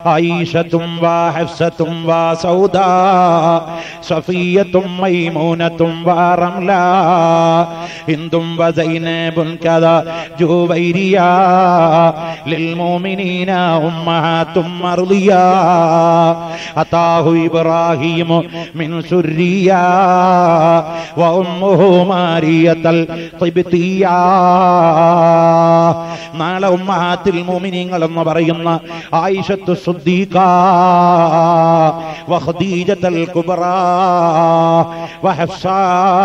ആയിഷത്തും വാ ഹഫ്സത്തും വാ സൗദാ സഫിയത്തും മൈമൂനത്തും വാ റംല ഹിന്ദും വസൈനബുൻ കദ ജുവൈരിയ للمؤمنين أمهات مرضية أتاه إبراهيم من سرية وأمه مارية القبطية നാളെ ഉമ്മഹാത്തിൽ മോമിനിങ്ങൾ എന്ന് പറയുന്ന ആയിഷത്ത് സുദ്ദീഖ വഖദീജത്തുൽ കുബ്ര വഹഫ്സ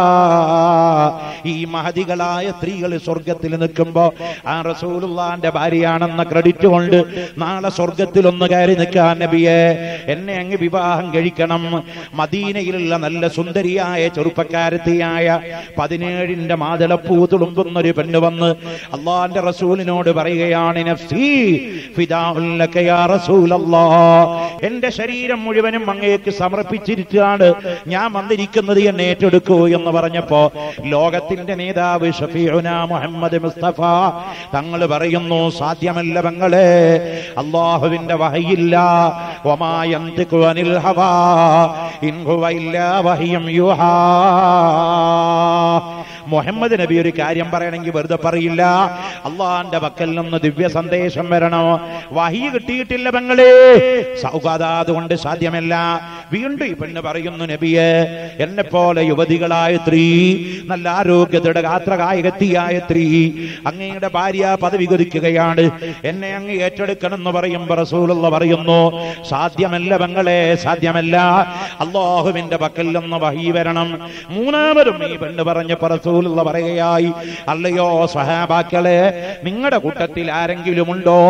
ഈ മഹതികളായ സ്ത്രീകൾ സ്വർഗത്തിൽ നിൽക്കുമ്പോ ആ റസൂലുള്ളാന്റെ ഭാര്യയാണെന്ന ക്രെഡിറ്റ് കൊണ്ട് നാളെ സ്വർഗത്തിൽ ഒന്ന് കയറി നിൽക്കാൻ നബിയെ എന്നെ അങ്ങ് വിവാഹം കഴിക്കണം മദീനയിലുള്ള നല്ല സുന്ദരിയായ ചെറുപ്പക്കാരത്തിയായ പതിനേഴിന്റെ മാതളപ്പൂ തുളുമ്പുന്ന ഒരു പെണ്ണ് വന്ന് അള്ളാന്റെ റസൂലിനോട് പറയുകയാണ് നഫ്സി ഫിദാഉൻ ലക യാ റസൂലല്ലാ എന്റെ ശരീരം മുഴുവനും അങ്ങേക്ക് സമർപ്പിച്ചിരിക്കുകയാണ് ഞാൻ വന്നിരിക്കുന്നത് എന്നെ ഏറ്റെടുക്കൂ എന്ന് പറഞ്ഞപ്പോ ലോകത്തിന്റെ നേതാവ് ഷഫീഉന മുഹമ്മദ് മുസ്തഫ തങ്ങൾ പറയുന്നു സാധ്യമല്ല പെങ്ങളെ അള്ളാഹുവിന്റെ വഹയില്ല വമാ യന്തിഖു അനിൽ ഹവാ ഇൻ ഹുവ ഇല്ലാ വഹിയും യുഹാ മുഹമ്മദ് നബി ഒരു കാര്യം പറയണമെങ്കിൽ വെറുതെ പറയില്ല അള്ളാന്റെ പക്കൽ നിന്ന് ദിവ്യ സന്ദേശം വരണോ വഹി കിട്ടിയിട്ടില്ല പെങ്ങളെ സൗകാത അതുകൊണ്ട് സാധ്യമല്ല വീണ്ടും ഈ പെണ്ണ് പറയുന്നു നബിയെ എന്നെ പോലെ യുവതികളായ സ്ത്രീ നല്ല ആരോഗ്യത്തോടെ ഗാത്രകായകത്തിയായ സ്ത്രീ അങ്ങയുടെ ഭാര്യ പദവി കൊതിക്കുകയാണ് എന്നെ അങ്ങ് ഏറ്റെടുക്കണം എന്ന് പറയുമ്പോ റസൂലുള്ള പറയുന്നു സാധ്യമല്ല പെങ്ങളെ സാധ്യമല്ല അള്ളാഹുവിന്റെ പക്കൽ നിന്ന് വഹി വരണം മൂന്നാമതും ഈ പെണ്ണ് പറഞ്ഞപ്പോ റസൂലുള്ള പറയുകയായി അല്ലയോ സഹാബാക്കളെ നിങ്ങളുടെ കൂട്ടത്തിൽ ആരെങ്കിലും ഉണ്ടോ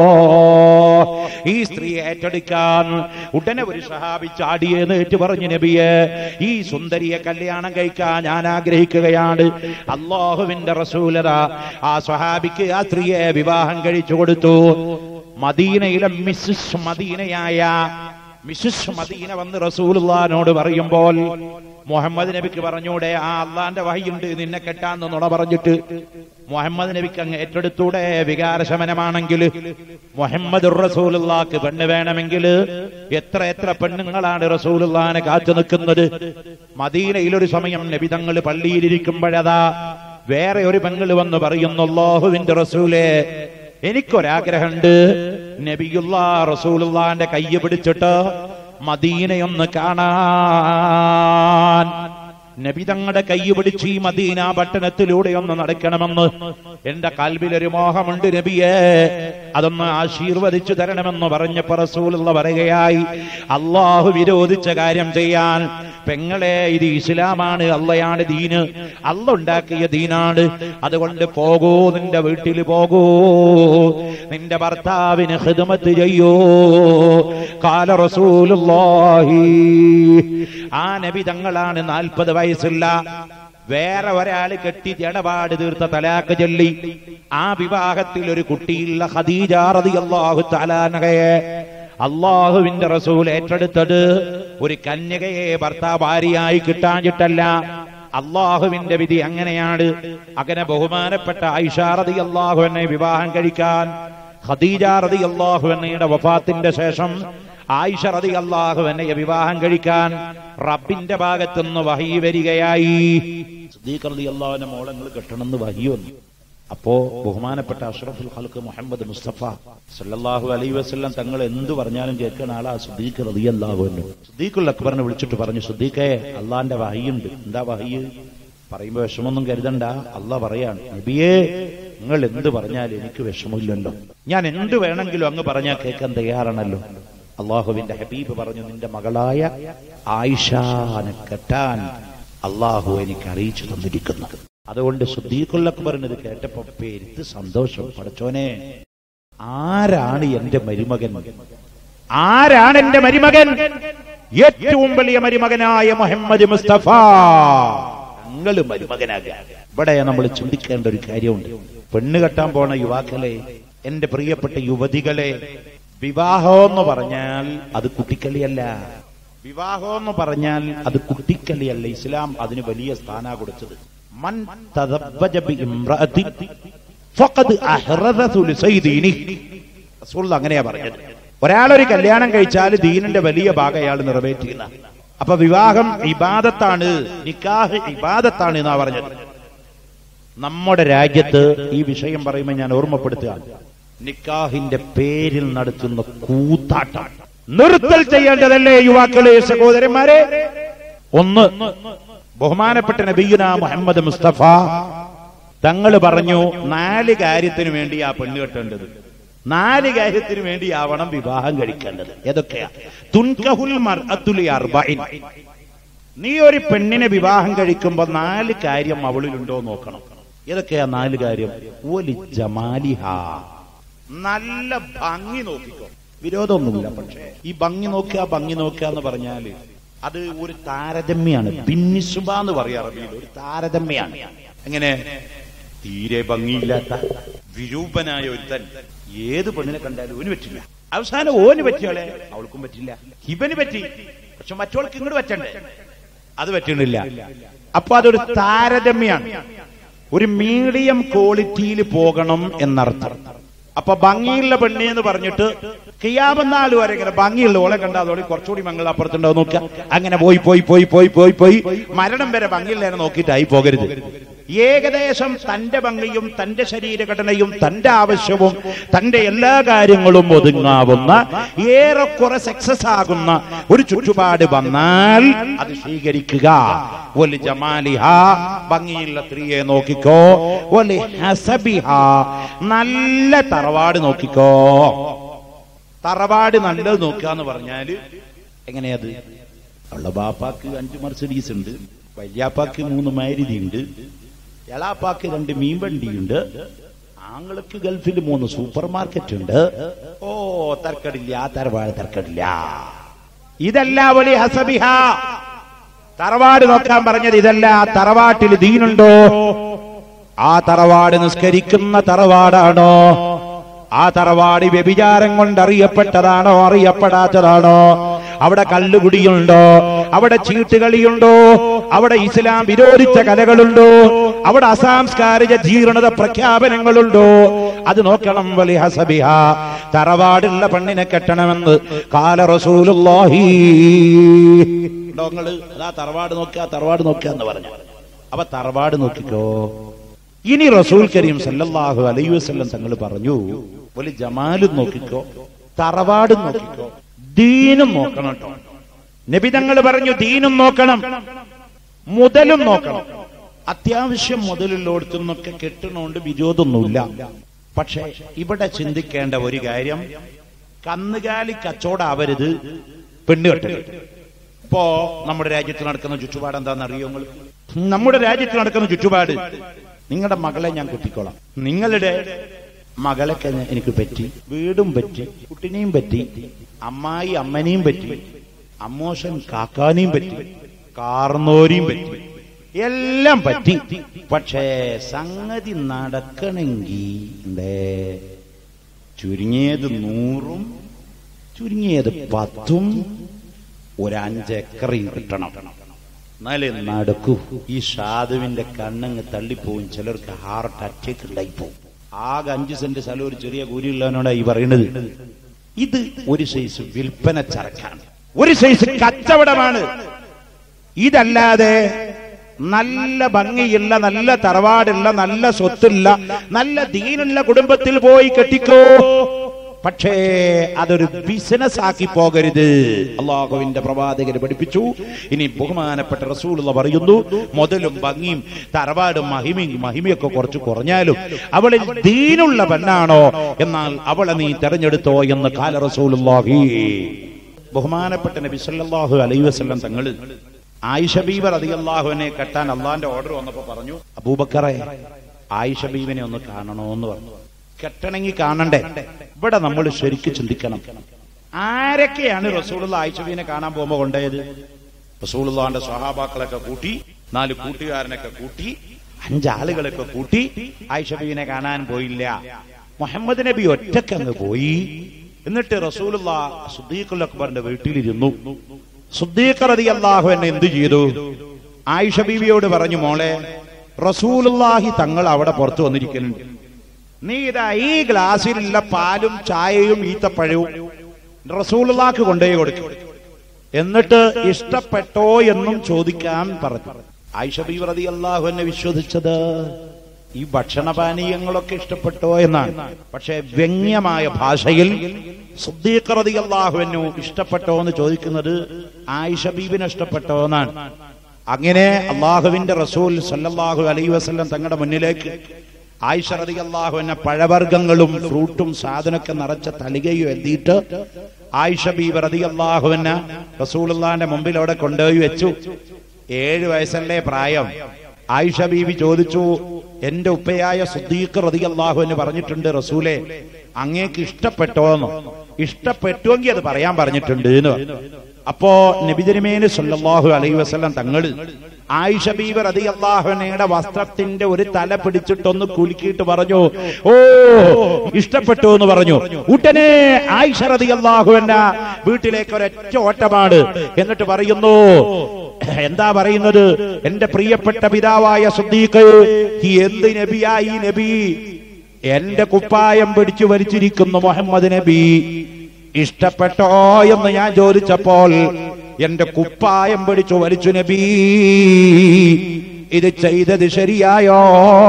ഈ സ്ത്രീ ഏറ്റെടുക്കാൻ ഉടനെ ഒരു സഹാബി ചാടിയെന്ന് ഏറ്റു പറഞ്ഞു നബിയെ ഈ സുന്ദരിയെ കല്യാണം കഴിക്കാൻ ഞാൻ ആഗ്രഹിക്കുകയാണ് അള്ളാഹുവിന്റെ റസൂലത ആ സ്വഹാബിക്ക് ആ സ്ത്രീയെ വിവാഹം കഴിച്ചു കൊടുത്തു മദീനയിലെ മിസ്സസ് മദീനയായ മിസ്സസ് മദീന വന്ന് റസൂലുള്ളാനോട് പറയുമ്പോൾ മുഹമ്മദ് നബിക്ക് പറഞ്ഞൂടെ ആ അള്ളാന്റെ വഹിയുണ്ട് നിന്നെ കെട്ടാന്ന് നുണ പറഞ്ഞിട്ട് മുഹമ്മദ് നബിക്ക് അങ്ങ് ഏറ്റെടുത്തൂടെ വികാരശമനമാണെങ്കിൽ മുഹമ്മദ് റസൂലുള്ളാക്ക് പെണ്ണ് വേണമെങ്കിൽ എത്ര എത്ര പെണ്ണുങ്ങളാണ് റസൂലുള്ളാനെ കാത്തു നിൽക്കുന്നത് മദീനയിൽ ഒരു സമയം നബി തങ്ങൾ പള്ളിയിലിരിക്കുമ്പോഴതാ വേറെ ഒരു പെങ്ങള് വന്ന് പറയുന്നു അല്ലാഹുവിന്റെ റസൂലേ എനിക്കൊരാഗ്രഹമുണ്ട് നബിയുള്ള റസൂലുള്ളാന്റെ കയ്യ് പിടിച്ചിട്ട് മദീനയൊന്ന് കാണാൻ നബി തങ്ങളുടെ കൈ പിടിച്ച് ഈ മദീന പട്ടണത്തിലൂടെ ഒന്ന് നടക്കണമെന്ന് എന്റെ കൽവിലൊരു മോഹമുണ്ട് നബിയെ അതൊന്ന് ആശീർവദിച്ചു തരണമെന്ന് പറഞ്ഞപ്പോ റസൂലുള്ള പറയുകയായി അള്ളാഹു വിരോധിച്ച കാര്യം ചെയ്യാൻ പെങ്ങളെ ഇത് ഇസ്ലാമാണ് അള്ളയാണ് ദീന് അള്ള ഉണ്ടാക്കിയ ദീനാണ് അതുകൊണ്ട് പോകൂ നിന്റെ വീട്ടിൽ പോകൂ നിന്റെ ഭർത്താവിന് ഹിദമത്ത് ചെയ്യൂ കാല റസൂലുള്ളാഹി ആ നബി തങ്ങളാണ് നാൽപ്പത് വയസ്സുള്ള വേറെ ഒരാൾ കെട്ടി ഇടപാട് തീർത്ത തലാക്ക് ചൊല്ലി ആ വിവാഹത്തിൽ ഒരു കുട്ടിയുള്ള ഖദീജ റളിയല്ലാഹു തആലാനഹയെ അള്ളാഹുവിന്റെ റസൂൽ ഏറ്റെടുത്തത് ഒരു കന്യകയെ ഭർത്താവ് ഭാര്യയായി കിട്ടാഞ്ഞിട്ടല്ല അള്ളാഹുവിന്റെ വിധി അങ്ങനെയാണ് അങ്ങനെ ബഹുമാനപ്പെട്ട ഐഷാറതി അള്ളാഹു എന്നെ വിവാഹം കഴിക്കാൻ ഖദീജ റതി അള്ളാഹു എന്നയുടെ വഫാത്തിന്റെ ശേഷം ആയിഷ റതി അള്ളാഹു എന്നെ വിവാഹം കഴിക്കാൻ റബ്ബിന്റെ ഭാഗത്തുനിന്ന് വഹി വരികയായി റതി അള്ളാഹുവിന്റെ മോളങ്ങൾ കെട്ടണമെന്ന് വഹി വന്നു അപ്പോ ബഹുമാനപ്പെട്ട അഷ്റഫുൽ ഖൽക്ക് മുഹമ്മദ് മുസ്തഫ സല്ലല്ലാഹു അലൈഹി വസല്ലം തങ്ങൾ എന്ത് പറഞ്ഞാലും കേൾക്കുന്ന ആളാ സുദ്ദീഖ് റളിയല്ലാഹു അൻഹു സുദ്ദീഖുൽ അക്ബറിനെ വിളിച്ചിട്ട് പറഞ്ഞു സുദ്ദീഖേ അള്ളാന്റെ വഹിയുണ്ട് എന്താ വഹിയ് പറയുമ്പോ വിഷമൊന്നും കരുതണ്ട അല്ല പറയാണ് നബിയേ നിങ്ങൾ എന്ത് പറഞ്ഞാലും എനിക്ക് വിഷമമില്ലല്ലോ ഞാൻ എന്ത് വേണമെങ്കിലും അങ്ങ് പറഞ്ഞാൽ കേൾക്കാൻ തയ്യാറാണല്ലോ അള്ളാഹുവിന്റെ ഹബീബ് പറഞ്ഞു നിന്റെ മകളായ ആയിഷാനെ കെട്ടാൻ അള്ളാഹു എനിക്ക് അറിയിച്ചു തന്നിരിക്കുന്നു അതുകൊണ്ട് സുദ്ദീഖുൽ അക്ബറിന് ഇത് കേട്ടപ്പോ പെരുത്ത് സന്തോഷം പഠിച്ചോനെ ആരാണ് എന്റെ മരുമകൻ ആരാണ് എന്റെ മരുമകൻ ഏറ്റവും വലിയ മരുമകനായ മുഹമ്മദ് മുസ്തഫ ഞങ്ങൾ മരുമകനാകുക ഇവിടെ നമ്മൾ ചിന്തിക്കേണ്ട ഒരു കാര്യമുണ്ട് പെണ്ണ് കെട്ടാൻ പോണ യുവാക്കളെ എന്റെ പ്രിയപ്പെട്ട യുവതികളെ വിവാഹം എന്ന് പറഞ്ഞാൽ അത് കുട്ടിക്കളിയല്ല വിവാഹം എന്ന് പറഞ്ഞാൽ അത് കുട്ടിക്കളിയല്ല ഇസ്ലാം അതിന് വലിയ സ്ഥാന കൊടുത്തത് മൻ തദബ്ബജ ബിഇംറഅത്തിൻ ഫഖദ് അഹ്റദ സുലസൈ ദീനിഹി റസൂൽ അങ്ങനെയാ പറഞ്ഞത് ഒരാളൊരു കല്യാണം കഴിച്ചാൽ ദീനിന്റെ വലിയ ഭാഗം അയാൾ നിറവേറ്റുന്ന അപ്പൊ വിവാഹം ഇബാദത്താണ് നിക്കാഹ് ഇബാദത്താണ് എന്നാ പറഞ്ഞത് നമ്മുടെ രാജ്യത്ത് ഈ വിഷയം പറയുമ്പോൾ ഞാൻ ഓർമ്മപ്പെടുത്തുകയാണ് നിക്കാഹിന്റെ പേരിൽ നടത്തുന്ന കൂത്താട്ടം നിർത്തൽ ചെയ്യേണ്ടതല്ലേ യുവാക്കളെ സഹോദരന്മാരെ ഒന്ന് ബഹുമാനപ്പെട്ട നബിയുന മുഹമ്മദ് മുസ്തഫ തങ്ങൾ പറഞ്ഞു നാല് കാര്യത്തിന് വേണ്ടി ആ പെണ്ണ് കെട്ടേണ്ടത് നാല് കാര്യത്തിന് വേണ്ടിയാവണം വിവാഹം കഴിക്കേണ്ടത് ഏതൊക്കെയാ തുൻകഹുൽ മർഅത്തുലി അർബഇൻ നീ ഒരു പെണ്ണിനെ വിവാഹം കഴിക്കുമ്പോ നാല് കാര്യം അവളിലുണ്ടോ എന്ന് നോക്കണം ഏതൊക്കെയാ നാല് കാര്യം ഒലി ജമാലിഹ നല്ല ഭംഗി നോക്കിക്കോ വിരോധമൊന്നുമില്ല പക്ഷേ ഈ ഭംഗി നോക്കുക ഭംഗി നോക്കുക എന്ന് പറഞ്ഞാല് അത് ഒരു താരതമ്യാണ് ഭിന്നിസുബ എന്ന് പറയാം അറബിയിൽ ഒരു താരതമ്യാണ് എങ്ങനെ തീരെ ഭംഗിയില്ലാത്ത വിരൂപനായ ഒരുത്തൻ ഏത് പെണ്ണിനെ കണ്ടാലും ഓന് പറ്റില്ല അവസാനം ഓന് പറ്റിയോളെ അവൾക്കും പറ്റില്ല ഇവന് പറ്റി പക്ഷെ മറ്റവൾക്ക് ഇങ്ങോട്ട് പറ്റണ്ടേ അത് പറ്റണില്ല അപ്പൊ അതൊരു താരതമ്യാണ് ഒരു മീഡിയം ക്വാളിറ്റിയിൽ പോകണം എന്നർത്ഥം അപ്പൊ ഭംഗിയുള്ള പെണ്ണി എന്ന് പറഞ്ഞിട്ട് കിയാമെന്നാൾ വരെ ഇങ്ങനെ ഭംഗിയുള്ള ഓളെ കണ്ടാൽ അതോടെ കുറച്ചുകൂടി മംഗൾ അപ്പുറത്തുണ്ടോ നോക്കുക അങ്ങനെ പോയി പോയി പോയി പോയി പോയി പോയി മരണം വരെ ഭംഗിയുള്ളതിനെ നോക്കിയിട്ടായി പോകരുത് ഏകദേശം തന്റെ ഭംഗിയും തന്റെ ശരീരഘടനയും തന്റെ ആവശ്യവും തന്റെ എല്ലാ കാര്യങ്ങളും ഒതുങ്ങാവുന്ന ഏറെക്കുറെ സക്സസ് ആകുന്ന ഒരു ചുറ്റുപാട് വന്നാൽ അത് സ്വീകരിക്കുക ഒലി ജമാലിഹ ഭംഗിയുള്ള സ്ത്രീയെ നോക്കിക്കോ ഒലി ഹസബിഹ നല്ല തറവാട് നോക്കിക്കോ തറവാട് നല്ലത് നോക്കുക എന്ന് പറഞ്ഞാല് എങ്ങനെയത് അവളുടെ ബാപ്പാക്ക് അഞ്ച് മർസഡീസ് ഉണ്ട് വല്യാപ്പാക്ക് മൂന്ന് മാരുതി ഉണ്ട് എളാപ്പാക്ക് രണ്ട് മീൻവണ്ടിയുണ്ട് ആങ്ങൾക്ക് ഗൾഫിൽ മൂന്ന് സൂപ്പർ മാർക്കറ്റ് ഉണ്ട് ഓ തർക്കടില്ല തറവാട് തർക്കടില്ല ഇതല്ല വലിയ ഹസബിഹ തറവാട് നോക്കാൻ പറഞ്ഞത് ഇതല്ല ആ തറവാട്ടിൽ ദീനുണ്ടോ ആ തറവാട് നിസ്കരിക്കുന്ന തറവാടാണോ ആ തറവാട് വ്യഭിചാരം കൊണ്ട് അറിയപ്പെട്ടതാണോ അറിയപ്പെടാത്തതാണോ അവിടെ കള്ളുകുടിയുണ്ടോ അവിടെ ചീട്ടുകളിയുണ്ടോ അവിടെ ഇസ്ലാം വിരോധിച്ച കലകളുണ്ടോ അവിടെ അസാംസ്കാരിക ജീർണത പ്രഖ്യാപനങ്ങളുണ്ടോ അത് നോക്കണം വലി ഹസബിഹ തറവാടുള്ള പെണ്ണിനെ കെട്ടണമെന്ന് കാല റസൂലുള്ളാഹി ഉണ്ടോ നിങ്ങള് അതാ തറവാട് നോക്കുക തറവാട് നോക്കുക എന്ന് പറഞ്ഞു അപ്പൊ തറവാട് നോക്കിക്കോ ഇനി റസൂൽ കരീം സല്ലല്ലാഹു അലൈഹി വസല്ലം തങ്ങൾ പറഞ്ഞു ഒരു ജമാലും നോക്കിക്കോ തറവാടും നോക്കിക്കോ ദീനും നോക്കണം കേട്ടോ നബി തങ്ങൾ പറഞ്ഞു ദീനും നോക്കണം മുതലും നോക്കണം അത്യാവശ്യം മുതലുള്ളോടത്തുനിന്നൊക്കെ കെട്ടണോണ്ട് വിരോധമൊന്നുമില്ല പക്ഷെ ഇവിടെ ചിന്തിക്കേണ്ട ഒരു കാര്യം കന്നുകാലി കച്ചവടമാവരുത് പെണ്ണുകെട്ടൽ ഇപ്പോ നമ്മുടെ രാജ്യത്ത് നടക്കുന്ന ചുറ്റുപാട് എന്താണെന്ന് അറിയോ നിങ്ങൾ നമ്മുടെ രാജ്യത്ത് നടക്കുന്ന ചുറ്റുപാട് നിങ്ങളുടെ മകളെ ഞാൻ കുട്ടിക്കോളാം നിങ്ങളുടെ മകളൊക്കെ എനിക്ക് പറ്റി വീടും പറ്റി കുട്ടിനെയും പറ്റി അമ്മായി അമ്മനെയും പറ്റി അമ്മോഷൻ കാക്കാനെയും പറ്റി കാർന്നോരെയും പറ്റി എല്ലാം പറ്റി പക്ഷേ സംഗതി നടക്കണമെങ്കിൽ എന്തേ ചുരുങ്ങിയത് നൂറും ചുരുങ്ങിയത് പത്തും ഒരഞ്ചേക്കറിയും കിട്ടണം എന്നാലേ നടക്കൂ ഈ ഷാദുവിന്റെ കണ്ണങ്ങ് തള്ളിപ്പോവും ചിലർക്ക് ഹാർട്ട് അറ്റാക്ക് ഉണ്ടായിപ്പോവും ആകെ അഞ്ച് സെന്റ് സ്ഥലം ഒരു ചെറിയ കൂലിയുള്ളവനോടാ ഈ പറയുന്നത് ഇത് ഒരു സൈസ് വിൽപ്പന ചരക്കാണ് ഒരു സൈസ് കച്ചവടമാണ് ഇതല്ലാതെ നല്ല ഭംഗിയുള്ള നല്ല തറവാടുള്ള നല്ല സ്വത്തുള്ള നല്ല ദീനുള്ള കുടുംബത്തിൽ പോയി കെട്ടിക്കോ പക്ഷേ അതൊരു ബിസിനസ് ആക്കി പോകരുത് അള്ളാഹുവിന്റെ പ്രവാചകര് പഠിപ്പിച്ചു ഇനി ബഹുമാനപ്പെട്ട റസൂലുള്ള പറയുന്നു മുതലും ഭംഗിയും തറവാടും മഹിമയും മഹിമയൊക്കെ കുറച്ച് കുറഞ്ഞാലും അവളിൽ ദീനുള്ള പെണ്ണാണോ എന്നാൽ അവളെ നീ തെരഞ്ഞെടുത്തോ എന്ന് കാല റസൂലുള്ളാഹി ബഹുമാനപ്പെട്ട നബി സല്ലല്ലാഹു അലൈഹി വസല്ലം തങ്ങൾ ആയിഷ ബീബ റളിയല്ലാഹുവിനെ കെട്ടാൻ അള്ളാന്റെ ഓർഡർ വന്നപ്പോ പറഞ്ഞു അബൂബക്കറെ ആയിഷ ബീബിനെ ഒന്ന് കാണണോ എന്ന് പറഞ്ഞു കെട്ടണമെങ്കിൽ കാണണ്ടേ ഇവിടെ നമ്മൾ ശരിക്കും ചിന്തിക്കണം ആരൊക്കെയാണ് റസൂലുള്ള ആയിഷബീനെ കാണാൻ പോകുമ്പോ കൊണ്ടുപോയത് റസൂലുള്ളാന്റെ സ്വഹാബാക്കളൊക്കെ കൂട്ടി നാല് കൂട്ടുകാരനൊക്കെ കൂട്ടി അഞ്ചാളുകളൊക്കെ കൂട്ടി ആയിഷബീനെ കാണാൻ പോയില്ല മുഹമ്മദ് നബി ഒറ്റക്കങ്ങ് പോയി എന്നിട്ട് റസൂലുള്ള സുദ്ദീഖുൽ അക്ബറിന്റെ വീട്ടിലിരുന്നു സുദ്ദീഖ് റതി അള്ളാഹു എന്നെ എന്ത് ചെയ്തു ആയിഷ ബീവിയോട് പറഞ്ഞു മോളെ റസൂലുള്ളാഹി തങ്ങൾ അവിടെ പുറത്തു വന്നിരിക്കുന്നുണ്ട് നീ ഇതാ ഈ ഗ്ലാസ്സിലുള്ള പാലും ചായയും ഈത്തപ്പഴവും റസൂലുള്ളാക്ക് കൊണ്ടുപോയി കൊടുക്കും എന്നിട്ട് ഇഷ്ടപ്പെട്ടോ എന്നും ചോദിക്കാൻ പറഞ്ഞു ആയിഷ ബീവി റളിയല്ലാഹു അൻഹ വിശ്വസിച്ചത് ഈ ഭക്ഷണപാനീയങ്ങളൊക്കെ ഇഷ്ടപ്പെട്ടോ എന്നാണ് പക്ഷേ വ്യംഗ്യമായ ഭാഷയിൽ സുദ്ദീഖ് റളിയല്ലാഹു അൻഹു ഇഷ്ടപ്പെട്ടോ എന്ന് ചോദിക്കുന്നത് ആയിഷ ബീബിനെ ഇഷ്ടപ്പെട്ടോ എന്നാണ് അങ്ങനെ അള്ളാഹുവിന്റെ റസൂൽ സല്ലല്ലാഹു അലൈഹി വസല്ലം തങ്ങളുടെ മുന്നിലേക്ക് ആയിഷ റളിയല്ലാഹു അൻഹ പഴവർഗ്ഗങ്ങളും ഫ്രൂട്ടും സാധനമൊക്കെ നിറച്ച തളികയും എത്തിയിട്ട് ആയിഷ ബീബി റളിയല്ലാഹു അൻഹ റസൂലുള്ളാന്റെ മുമ്പിൽ അവിടെ കൊണ്ടുപോയി വെച്ചു ഏഴ് വയസ്സല്ലേ പ്രായം ആയിഷ ബീവി ചോദിച്ചു എന്റെ ഉപ്പയായ സുദ്ദീഖ് റളിയല്ലാഹു അൻഹു പറഞ്ഞിട്ടുണ്ട് റസൂലെ അങ്ങേക്ക് ഇഷ്ടപ്പെട്ടോന്ന് ഇഷ്ടപ്പെട്ടുവെങ്കിൽ അത് പറയാൻ പറഞ്ഞിട്ടുണ്ട് എന്ന് പറഞ്ഞു. അപ്പോ നബിജരിമേന് സല്ലല്ലാഹു അലൈഹി വസല്ലം തങ്ങൾ ആയിഷ ബീവി റളിയല്ലാഹുവിനയുടെ വസ്ത്രത്തിന്റെ ഒരു തല പിടിച്ചിട്ടൊന്ന് കുലുക്കിയിട്ട് പറഞ്ഞു ഓ ഇഷ്ടപ്പെട്ടു എന്ന് പറഞ്ഞു ഉടനെ ആയിഷ റളിയല്ലാഹുവിന്റെ വീട്ടിലേക്ക് ഒരൊറ്റ ഓട്ടമാണ് എന്നിട്ട് പറയുന്നു എന്താ പറയുന്നത് എന്റെ പ്രിയപ്പെട്ട പിതാവായ സുദ്ദീഖ് ഈ എന്ത് നബിയാ ഈ നബി എന്റെ കുപ്പായം പിടിച്ചു വലിച്ചിരിക്കുന്നു മുഹമ്മദ് നബി ഇഷ്ടപ്പെട്ടോ എന്ന് ഞാൻ ചോദിച്ചപ്പോൾ എന്റെ കുപ്പായം പിടിച്ചു വലിച്ചു നബി ഇത് ചെയ്തത് ശരിയായോ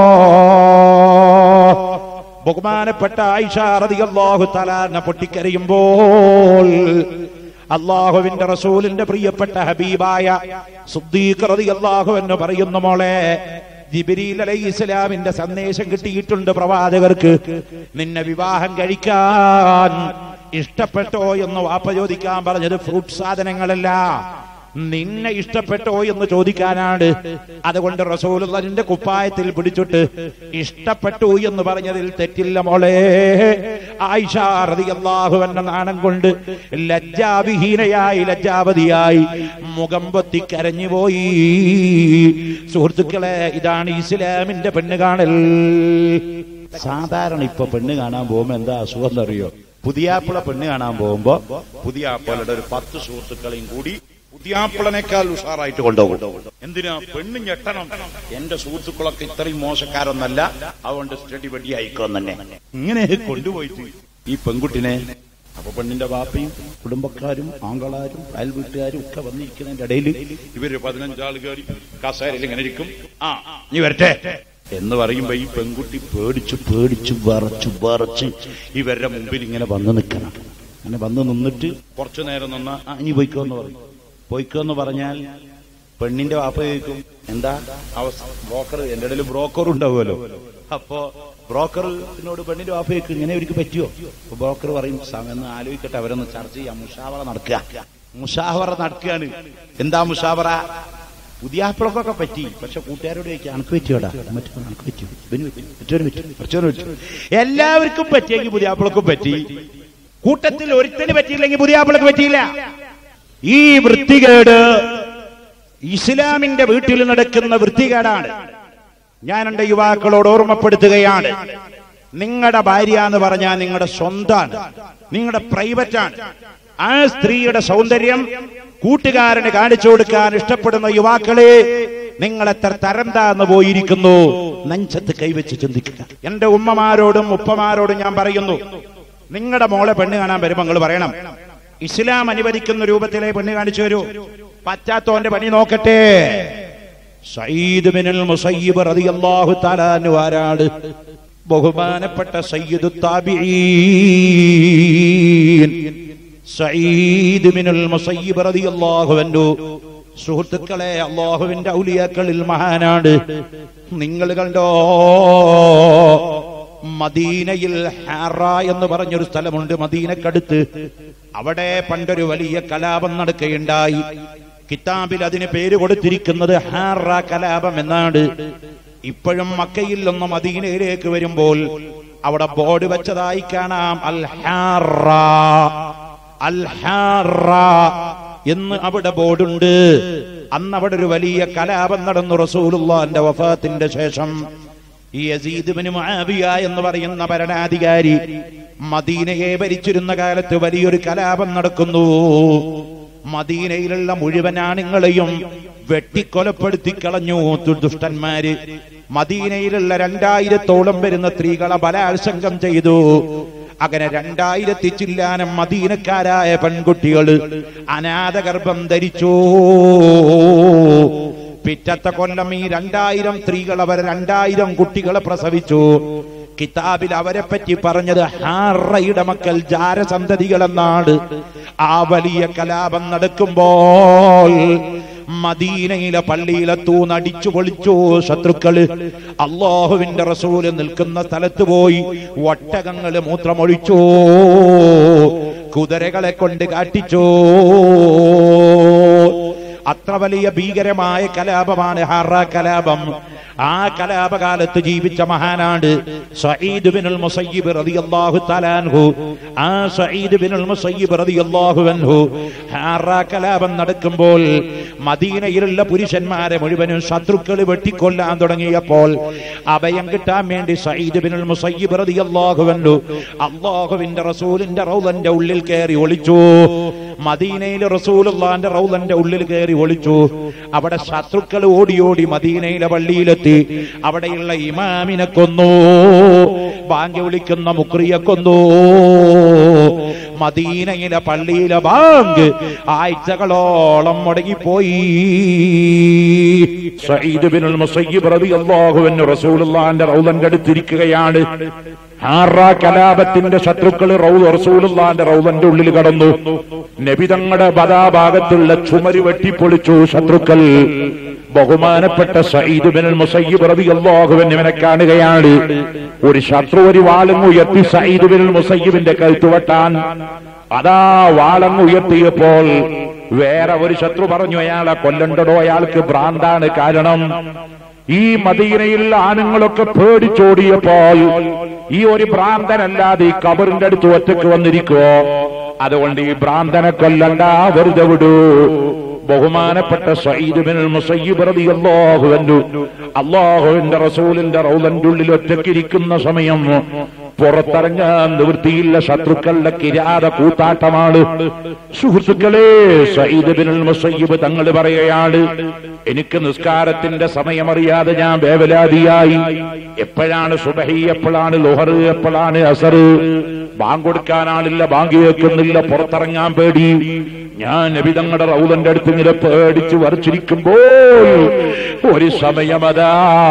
ബഹുമാനപ്പെട്ട ആയിഷ റളിയല്ലാഹു തആല പൊട്ടിക്കരയുമ്പോൾ അള്ളാഹുവിന്റെ റസൂലിന്റെ പ്രിയപ്പെട്ട ഹബീബായ സുദ്ദീഖ് റളിയല്ലാഹു എന്ന് പറയുന്ന മോളെ ജിബിരിൽ അലൈഹി ഇസ്ലാമിന്റെ സന്ദേശം കിട്ടിയിട്ടുണ്ട് പ്രവാചകർക്ക് നിന്നെ വിവാഹം കഴിക്കാൻ ഇഷ്ടപ്പെട്ടോ എന്ന് വാപ്പ ചോദിക്കാൻ പറഞ്ഞത് ഫ്രൂട്ട് സാധനങ്ങളല്ല നിന്നെ ഇഷ്ടപ്പെട്ടോ എന്ന് ചോദിക്കാനാണ് അതുകൊണ്ട് റസൂലുള്ളാഹിന്റെ കുപ്പായത്തിൽ പിടിച്ചിട്ട് ഇഷ്ടപ്പെട്ടു എന്ന് പറഞ്ഞതിൽ തെറ്റില്ല മോളെ ആയിഷ റളിയല്ലാഹു അൻഹ നാണം കൊണ്ട് ലജ്ജാവിഹീനയായി ലജ്ജാവതിയായി മുഖം പൊത്തി കരഞ്ഞുപോയി സുഹൃത്തുക്കളെ ഇതാണ് ഇസ്ലാമിന്റെ പെണ്ണ് കാണൽ സാധാരണ ഇപ്പൊ പെണ്ണ് കാണാൻ പോകുമ്പോ എന്താ അസുഖം എന്നറിയോ പുതിയാപ്പിള പെണ്ണ് കാണാൻ പോകുമ്പോ പുതിയാപ്പിളയുടെ ഒരു പത്ത് സുഹൃത്തുക്കളെയും കൂടി പുതിയാപ്പിളനേക്കാൾ ഉഷാറായിട്ട് കൊണ്ടുപോകും എന്തിനാ പെണ്ണ് ഞെട്ടണം എന്റെ സുഹൃത്തുക്കളൊക്കെ ഇത്രയും മോശക്കാരൊന്നല്ല അതുകൊണ്ട് സ്റ്റഡി പടി ആയിക്കോന്ന് തന്നെ ഇങ്ങനെ കൊണ്ടുപോയിട്ട് ഈ പെൺകുട്ടിനെ അപ്പൊ പെണ്ണിന്റെ ബാപ്പയും കുടുംബക്കാരും ആങ്കളാരും അയൽവീട്ടുകാരും ഒക്കെ വന്നിരിക്കുന്നതിന്റെ ഇടയിൽ ഇവര് പതിനഞ്ചാൾ കയറി കസേരയിൽ ഇങ്ങനെ ഇരിക്കും ആ നീ വരട്ടെ എന്ന് പറയുമ്പോ ഈ പെൺകുട്ടി പേടിച്ചു പേടിച്ചു വിറച്ചു വിറച്ച് ഇവരുടെ മുമ്പിൽ ഇങ്ങനെ വന്ന് നിൽക്കണം അങ്ങനെ വന്ന് നിന്നിട്ട് കുറച്ചു നേരം നിന്ന ആ ഇനി പോയിക്കോ എന്ന് പറയും പോയിക്കോ എന്ന് പറഞ്ഞാൽ പെണ്ണിന്റെ വാപ്പ ചോദിക്കും എന്താ അവസ്ഥ ബ്രോക്കർ എന്റെ ഇടയിൽ ബ്രോക്കർ ഉണ്ടാവുമല്ലോ അപ്പോ ബ്രോക്കറിനോട് പെണ്ണിന്റെ വാപ്പ ചോദിക്കും ഇങ്ങനെ അവർക്ക് പറ്റുമോ അപ്പൊ ബ്രോക്കർ പറയും സമയം ആലോചിക്കട്ടെ അവരൊന്ന് ചർച്ച ചെയ്യാം മുഷാവറ നടക്കുക മുഷാവറ നടക്കുകയാണ് എന്താ മുഷാവറ പുതിയാപ്പിളക്കൊക്കെ പറ്റി പക്ഷെ കൂട്ടുകാരോട് ചോദിക്കാം അനക്ക് പറ്റിയോടാ മറ്റോ അനക്ക് പറ്റിയോ ഇവന് പറ്റി മറ്റോന് പറ്റി മറ്റോന് പറ്റി എല്ലാവർക്കും പറ്റിയെങ്കിൽ പുതിയാപ്പിളക്കും പറ്റി കൂട്ടത്തിൽ ഒരുത്തന് പറ്റിയില്ലെങ്കിൽ പുതിയാപ്പിളക്ക് പറ്റിയില്ല ഈ വൃത്തികേട് ഇസ്ലാമിന്റെ വീട്ടിൽ നടക്കുന്ന വൃത്തികേടാണ് ഞാൻ എന്റെ യുവാക്കളോട് ഓർമ്മപ്പെടുത്തുകയാണ് നിങ്ങളുടെ ഭാര്യ എന്ന് പറഞ്ഞാൽ നിങ്ങളുടെ സ്വന്താണ് നിങ്ങളുടെ പ്രൈവറ്റ് ആണ് ആ സ്ത്രീയുടെ സൗന്ദര്യം കൂട്ടുകാരന് കാണിച്ചു കൊടുക്കാൻ ഇഷ്ടപ്പെടുന്ന യുവാക്കളെ നിങ്ങൾ എത്ര തരം താന്ന് പോയിരിക്കുന്നു നെഞ്ചത്ത് കൈവച്ച് ചിന്തിക്കുക എന്റെ ഉമ്മമാരോടും ഉപ്പമാരോടും ഞാൻ പറയുന്നു നിങ്ങളുടെ മോളെ പെണ്ണ് കാണാൻ വരുമ്പോൾ നിങ്ങൾ പറയണം ഇസ്ലാം അനുവദിക്കുന്ന രൂപത്തിലെ പെണ്ണ് കാണിച്ചു തരൂ പറ്റാത്തോന്റെ പണി നോക്കട്ടെ സയ്യിദ് ബിനുൽ മുസയ്യിബ് റളിയല്ലാഹു തആല അൻഹു ആരാണ് ബഹുമാനപ്പെട്ട സയ്യിദു താബിഈൻ സയ്യിദ് ബിനുൽ മുസയ്യിബ് റളിയല്ലാഹു അൻഹു സുഹൃത്തുക്കളെ അള്ളാഹുവിന്റെ ഔലിയാക്കളിൽ മഹാനാണ് നിങ്ങൾ കണ്ടോ മദീനയിൽ ഹാറ എന്ന് പറഞ്ഞൊരു സ്ഥലമുണ്ട് മദീനക്കടുത്ത് അവിടെ പണ്ടൊരു വലിയ കലാപം നടക്കുകയുണ്ടായി കിതാബിൽ അതിന് പേര് കൊടുത്തിരിക്കുന്നത് ഹാറ കലാപം എന്നാണ് ഇപ്പോഴും മക്കയിൽ നിന്ന് മദീനയിലേക്ക് വരുമ്പോൾ അവിടെ ബോർഡ് വെച്ചതായി കാണാം അൽ ഹാറ അൽ ഹാറ എന്ന് അവിടെ ബോർഡുണ്ട് അന്ന് അവിടെ ഒരു വലിയ കലാപം നടന്നു റസൂലുള്ളാന്റെ വഫാത്തിന്റെ ശേഷം ഈ യസീദ് ബിൻ മുആവിയ എന്ന് പറയുന്ന ഭരണാധികാരി മദീനയെ ഭരിച്ചിരുന്ന കാലത്ത് വലിയൊരു കലാപം നടക്കുന്നു മദീനയിലുള്ള മുഴുവൻ ആണുങ്ങളെയും വെട്ടിക്കൊലപ്പെടുത്തി കളഞ്ഞു ദു- ദുഷ്ടന്മാര് മദീനയിലുള്ള രണ്ടായിരത്തോളം വരുന്ന സ്ത്രീകളെ ബലാത്സംഗം ചെയ്തു അങ്ങനെ രണ്ടായിരത്തി ചില്ലാനം മദീനക്കാരായ പെൺകുട്ടികള് അനാഥഗർഭം ധരിച്ചു പിറ്റത്തെ കൊല്ലം ഈ രണ്ടായിരം സ്ത്രീകൾ അവർ രണ്ടായിരം കുട്ടികളെ പ്രസവിച്ചു കിതാബിൽ അവരെ പറ്റി പറഞ്ഞത് ഹാറയുടെ മക്കൾ ജാരസന്തതികൾ എന്നാണ് ആ വലിയ കലാപം നടക്കുമ്പോൾ മദീനയിലെ പള്ളിയിലെ തൂന്നടിച്ചു പൊളിച്ചു ശത്രുക്കള് അള്ളാഹുവിന്റെ റസൂല് നിൽക്കുന്ന സ്ഥലത്ത് പോയി ഒട്ടകങ്ങള് മൂത്രമൊഴിച്ചു കുതിരകളെ കൊണ്ട് കാട്ടിച്ചു അത്ര വലിയ ഭീകരമായ കലാപമാണ് ഹറ കലാപം ആ കലാപകാലത്ത് ജീവിച്ച മഹാനാണ് സഈദ് ബിനുൽ മുസയ്യിബ് റളിയല്ലാഹു തആലാൻഹു ആ സഈദ് ബിനുൽ മുസയ്യിബ് റളിയല്ലാഹു അൻഹു ഹറ കലാപം നടക്കുമ്പോൾ മദീനയിലുള്ള പുരുഷന്മാരെ മുഴുവനും ശത്രുക്കൾ വെട്ടിക്കൊല്ലാൻ തുടങ്ങിയപ്പോൾ അഭയം കിട്ടാൻ വേണ്ടി സഈദ് ബിനുൽ മുസയ്യിബ് റളിയല്ലാഹു അൻഹു അല്ലാഹുവിന്റെ റസൂലിന്റെ റൗലന്റെ ഉള്ളിൽ കയറി ഒളിച്ചു മദീനയിൽ റസൂലുള്ളാന്റെ റൗലന്റെ ഉള്ളിൽ കയറി ഒളിച്ചു അവിടെ ശത്രുക്കൾ ഓടി ഓടി മദീനയിലെ പള്ളിയിലെത്തി അവിടെയുള്ള ഇമാമിനെ കൊന്നു ബാങ്ക് വിളിക്കുന്ന മുക്രിയെ കൊന്നു മദീനയിലെ പള്ളിയിലെ ബാങ്ക് ആഴ്ചകളോളം മുടങ്ങിപ്പോയി സഈദ് ബിനുൽ മുസയ്യിബ് റളിയല്ലാഹു അൻഹു റസൂലുള്ളാന്റെ റൗലന്റെ അടുത്തിരിക്കുകയാണ് ആറാ കലാപത്തിന്റെ ശത്രുക്കൾ റൗദ് റസൂലുള്ളാന്റെ റൗദന്റെ ഉള്ളിൽ കടന്നു നബിതങ്ങളുടെ ബദാഭാഗത്തുള്ള ചുമര് വെട്ടിപ്പൊളിച്ചു ശത്രുക്കൾ ബഹുമാനപ്പെട്ട സയ്യിദ് ബിനുൽ മുസയ്യിബ് റളിയല്ലാഹുവിനെ ഇവനെ കാണുകയാണ് ഒരു ശത്രു ഒരു വാളും ഉയർത്തി സയ്യിദ് ബിനുൽ മുസയ്യിബിന്റെ കഴുത്ത് വെട്ടാൻ അതാ വാളങ്ങ് ഉയർത്തിയപ്പോൾ വേറെ ഒരു ശത്രു പറഞ്ഞു അയാളെ കൊല്ലണ്ടടോ അയാൾക്ക് ഭ്രാന്താണ് കാരണം ഈ മദീനയിൽ ആണുങ്ങളൊക്കെ പേടിച്ചോടിയപ്പോൾ ഈ ഒരു ഭ്രാന്തനല്ലാതെ ഈ കബറിന്റെ അടുത്ത് ഒറ്റക്ക് വന്നിരിക്കുവോ അതുകൊണ്ട് ഈ ഭ്രാന്തനെ കൊല്ലണ്ട വെറുതെ വിടൂ ബഹുമാനപ്പെട്ട സയ്യിദ് ബിൻ മുസയ്യിബ് റളിയല്ലാഹു അൻഹു അല്ലാഹുവിന്റെ റസൂലിന്റെ റൗലന്റെ ഉള്ളിൽ ഒറ്റക്കിരിക്കുന്ന സമയം പുറത്തിറങ്ങാൻ നിവൃത്തിയില്ല ശത്രുക്കളുടെ കിരാത കൂത്താട്ടമാണ് സുഹൃത്തുക്കളെ സയ്യിദ് ബിൻ മുസയ്യിബ് തങ്ങൾ പറയുകയാണ് എനിക്ക് നിസ്കാരത്തിന്റെ സമയമറിയാതെ ഞാൻ വേവലാതിയായി എപ്പോഴാണ് സുബഹി എപ്പോഴാണ് ലുഹർ എപ്പോഴാണ് അസർ ബാങ്ക് കൊടുക്കാനാളില്ല ബാങ്ക് കേൾക്കുന്നില്ല പുറത്തിറങ്ങാൻ പേടി ഞാൻ നബിതങ്ങളുടെ റൗലന്റെ അടുത്ത് ഇങ്ങനെ പേടിച്ച് വരച്ചിരിക്കുമ്പോൾ ഒരു സമയമതാ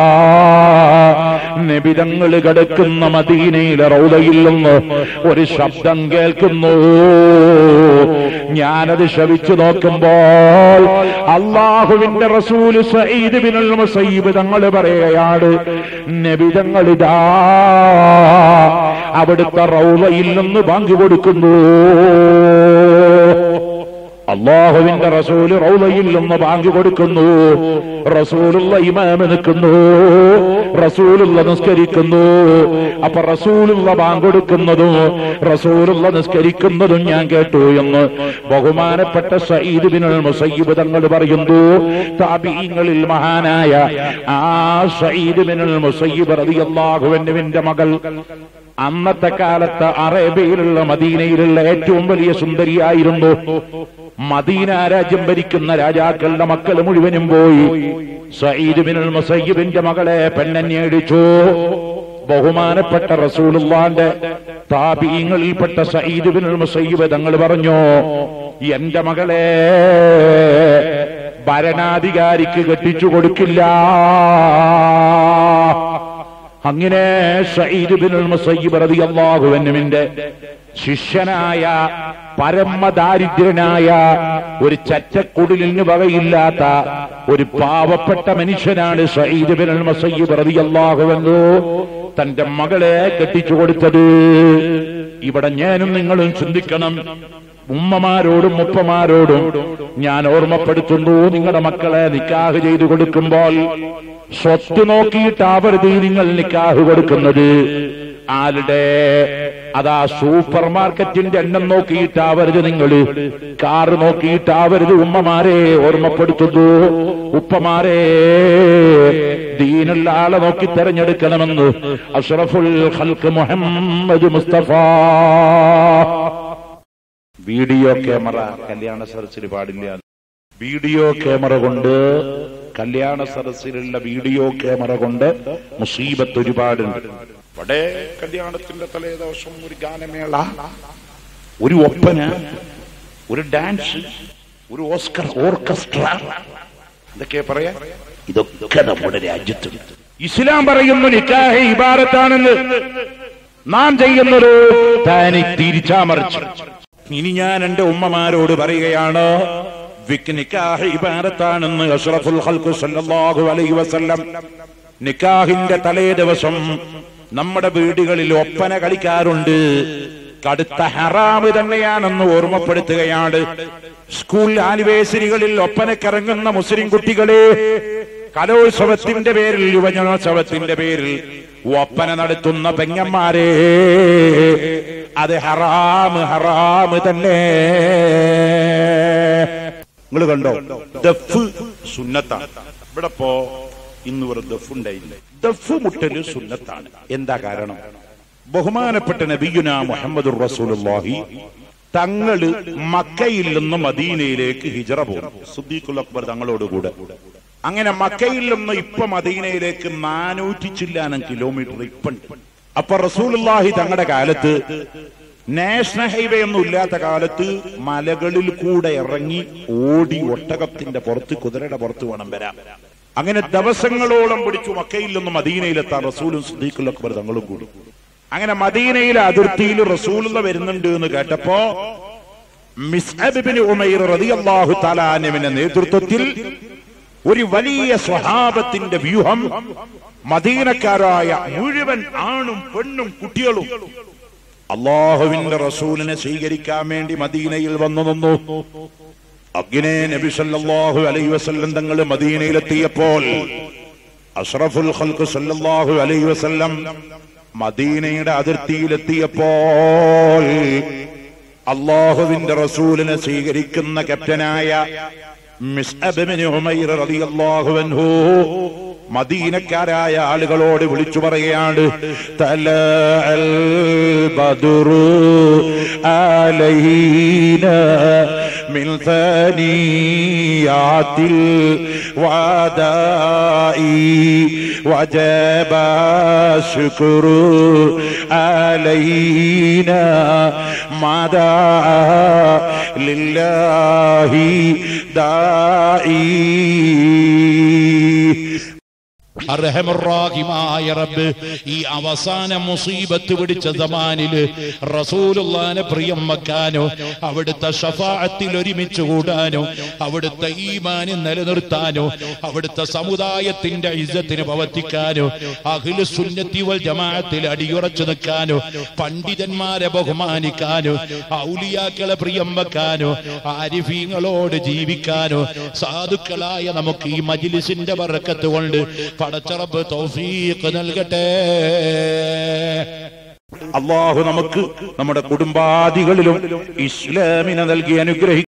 നബിതങ്ങൾ കിടക്കുന്ന മദീനയിലെ റൗലയിൽ നിന്ന് ഒരു ശബ്ദം കേൾക്കുന്നു ഞാനത് ശവിച്ചു നോക്കുമ്പോൾ അള്ളാഹുവിന്റെ റസൂല് സയ്യിദ് ബിനുൽ മുസയ്യിബ് തങ്ങൾ പറയുകയാണ് നബിതങ്ങളിതാ അവിടുത്തെ റൗലയിൽ നിന്ന് ബാങ്ക് കൊടുക്കുന്നു അള്ളാഹുവിന്റെ റസൂല് റൗലയിൽ നിന്ന് ബാങ്ക് കൊടുക്കുന്നു റസൂലുള്ള ഇമാമ് നിൽക്കുന്നു റസൂലുള്ള നിസ്കരിക്കുന്നു അപ്പൊ റസൂലുള്ള ബാങ്ക് കൊടുക്കുന്നതും റസൂലുള്ള നിസ്കരിക്കുന്നതും ഞാൻ കേട്ടു എന്ന് ബഹുമാനപ്പെട്ട സയ്യിദ് ബിനുൽ മുസയ്യിബ് തങ്ങൾ പറയുന്നു താബീങ്ങളിൽ മഹാനായ ആ സയ്യിദ് ബിനുൽ മുസയ്യിബ് റളിയല്ലാഹുവിന്റെ മകൾ അന്നത്തെ കാലത്ത് അറേബ്യയിലുള്ള മദീനയിലുള്ള ഏറ്റവും വലിയ സുന്ദരിയായിരുന്നു മദീന രാജ്യം ഭരിക്കുന്ന രാജാക്കളുടെ മക്കൾ മുഴുവനും പോയി സയ്യിദ് ബിനുൽ മുസയ്യിബിന്റെ മകളെ പെണ്ണന്വേഷിച്ചു ബഹുമാനപ്പെട്ട റസൂലുള്ളാന്റെ താപീങ്ങളിൽപ്പെട്ട സയ്യിദ് ബിനുൽ മുസയ്യിബ് തങ്ങൾ പറഞ്ഞു എന്റെ മകളെ ഭരണാധികാരിക്ക് കെട്ടിച്ചു കൊടുക്കില്ല അങ്ങനെ സയ്യിദ് ബിനുൽ മുസയ്യിബ് റളിയല്ലാഹു അൻഹുവിന്റെ ശിഷ്യനായ പരമദാരിദ്രനായ ഒരു ചച്ചക്കുടിലിന് വകയില്ലാത്ത ഒരു പാവപ്പെട്ട മനുഷ്യനാണ് സയ്യിദ് ബിനുൽ മുസയ്യിബ് റളിയല്ലാഹു അൻഹു തന്റെ മകളെ കെട്ടിച്ചു കൊടുത്തത് ഇവിടെ ഞാനും നിങ്ങളും ചിന്തിക്കണം ഉമ്മമാരോടും ഉപ്പമാരോടും ഞാൻ ഓർമ്മപ്പെടുത്തുന്നു നിങ്ങളുടെ മക്കളെ നിക്കാഹ് ചെയ്തു കൊടുക്കുമ്പോൾ സ്വത്ത് നോക്കിയിട്ടാവരുത് നിങ്ങൾ നിക്കാഹ് കൊടുക്കുന്നത് ആരുടെ അതാ സൂപ്പർ മാർക്കറ്റിന്റെ എണ്ണം നോക്കിയിട്ടാവരുത് നിങ്ങൾ കാറ് നോക്കിയിട്ടാവരുത് ഉമ്മമാരെ ഓർമ്മപ്പെടുത്തുന്നു ഉപ്പമാരെ ദീനുള്ള ആളെ നോക്കി തെരഞ്ഞെടുക്കണമെന്ന് അഷ്റഫുൽ ഖൽക്ക് മുഹമ്മദ് മുസ്തഫ വീഡിയോ ക്യാമറ കല്യാണ സദസ്സിൽ പാടില്ല വീഡിയോ ക്യാമറ കൊണ്ട് കല്യാണ സദസ്സിലുള്ള വീഡിയോ ക്യാമറ കൊണ്ട് മുസീബത്ത് ഒരുപാടുണ്ട് ഇവിടെ കല്യാണത്തിന്റെ തലേ ദിവസം ഒരു ഗാനമേള ഒരു ഒപ്പന ഒരു ഡാൻസ് ഒരു ഓസ്കർ ഓർക്കസ്ട്ര എന്തൊക്കെയാ പറയാ ഇതൊക്കെ നമ്മുടെ രാജ്യത്തുണ്ട് ഇസ്ലാം പറയുന്നു നിക്കാഹ് ഇബാരത്താണെന്ന് നാം ചെയ്യുന്നത് താനി തിരിച്ചാമറിച്ചു ഇനി ഞാൻ എന്റെ ഉമ്മമാരോട് പറയുകയാണ് വിക്ക് നിക്കാഹ് ഇബാരത്താണെന്ന് അഷ്റഫുൽ ഖൽഖു സല്ലല്ലാഹു അലൈഹി വസല്ലം നിക്കാഹിന്റെ തലേ ദിവസം നമ്മുടെ വീടുകളിൽ ഒപ്പന കളിക്കാറുണ്ട് കടുത്ത ഹറാമ് തന്നെയാണെന്ന് ഓർമ്മപ്പെടുത്തുകയാണ് സ്കൂൾ ആനിവേഴ്സറികളിൽ ഒപ്പനക്കിറങ്ങുന്ന മുസ്ലിം കുട്ടികളെ കലോത്സവത്തിന്റെ പേരിൽ യുവജനോത്സവത്തിന്റെ പേരിൽ ഒപ്പന നടത്തുന്ന പെങ്ങന്മാരെ അത് ഹറാമ് ഹറാമ് തന്നെ നിങ്ങൾ കണ്ടോ ദഫ് സുന്നത്താണ് ഇവിടെ പോ ഇന്ന് ഒരു ദഫ് ഉണ്ടായില്ല ദഫ് മുട്ടല് സുന്നത്താണ് എന്താ കാരണം ബഹുമാനപ്പെട്ട നബിയുന മുഹമ്മദ് റസൂലുള്ളാഹി തങ്ങള് മക്കയിൽ നിന്ന് മദീനയിലേക്ക് ഹിജറ പോകും സുദ്ദീഖുൽ അക്ബർ തങ്ങളോടുകൂടെ അങ്ങനെ മക്കയിൽ നിന്ന് ഇപ്പൊ മദീനയിലേക്ക് നാനൂറ്റി ചില്ലാനം കിലോമീറ്റർ ഇപ്പുണ്ട് അപ്പൊ റസൂലുള്ളാഹി തങ്ങളുടെ കാലത്ത് നാഷണൽ ഹൈവേ ഒന്നും ഇല്ലാത്ത കാലത്ത് മലകളിൽ കൂടെ ഇറങ്ങി ഓടി ഒട്ടകത്തിന്റെ പുറത്ത് കുതിരയുടെ പുറത്ത് വേണം വരാം അങ്ങനെ ദിവസങ്ങളോളം പിടിച്ചു മക്കയിൽ നിന്ന് മദീനയിലെത്താൻ റസൂലും സുദ്ദീഖുൽ അക്ബർ തങ്ങളും കൂടി അങ്ങനെ മദീനയിലെ അതിർത്തിയിൽ റസൂലുള്ള വരുന്നുണ്ട് എന്ന് കേട്ടപ്പോ മിസ്അബിബിന് ഉമൈർ റളിയല്ലാഹു തആലാനുവിന്റെ നേതൃത്വത്തിൽ ഒരു വലിയ സ്വഹാബത്തിന്റെ വ്യൂഹം മദീനക്കാരായ മുഴുവൻ ആണും പെണ്ണും കുട്ടികളും അള്ളാഹുവിന്റെ റസൂലിനെ സ്വീകരിക്കാൻ വേണ്ടി മദീനയിൽ വന്നു നിന്നു അഗ്നെ നബി സല്ലല്ലാഹു അലൈഹി വസല്ലം തങ്ങൾ മദീനയിലെത്തിയപ്പോൾ അഷ്റഫുൽ ഖൽഖ് സല്ലല്ലാഹു അലൈഹി വസല്ലം മദീനയുടെ അതിർത്തിയിലെത്തിയപ്പോൾ അള്ളാഹുവിന്റെ റസൂലിനെ സ്വീകരിക്കുന്ന ക്യാപ്റ്റനായ മിസ്അബിന് ഉമൈർ റളിയല്ലാഹു അൻഹു മദീനക്കാരായ ആളുകളോട് വിളിച്ചു പറയുകയാണ് തല അൽ ബദുറു അലൈന മിൻ ثنيات الوداع وجب الشكر علينا ما دعا لله داعي അർഹമുറാഹിമായ റബ്ബ് ഈ അവസാന മുസീബത്ത് പിടിച്ച സമാനില് റസൂലുള്ളാനെ പ്രിയം വെക്കാനോ അവിടുത്തെ ഷഫാഅത്തിൽ ഒരുമിച്ച് കൂടാനോ അവിടുത്തെ ഈമാന് നിലനിർത്താനോ അവിടുത്തെ സമുദായത്തിന്റെ ഇജ്ജത്തിന് പ്രവർത്തിക്കാനോ അഖിലു സുന്നത്തി വൽ ജമാഅത്തിൽ അടിയുറച്ചു നിൽക്കാനോ പണ്ഡിതന്മാരെ ബഹുമാനിക്കാനോ ഔലിയാക്കളെ പ്രിയം വെക്കാനോ ആരിഫീങ്ങളോട് ജീവിക്കാനോ സാധുക്കളായ നമുക്ക് ഈ മജിലിസിന്റെ ബറക്കത്ത് കൊണ്ട് പടച്ചറബ് തൗഫീഖ് നൽകട്ടെ അള്ളാഹു നമുക്ക് നമ്മുടെ കുടുംബാദികളിലും ഇസ്ലാമിനെ നൽകി അനുഗ്രഹിക്കും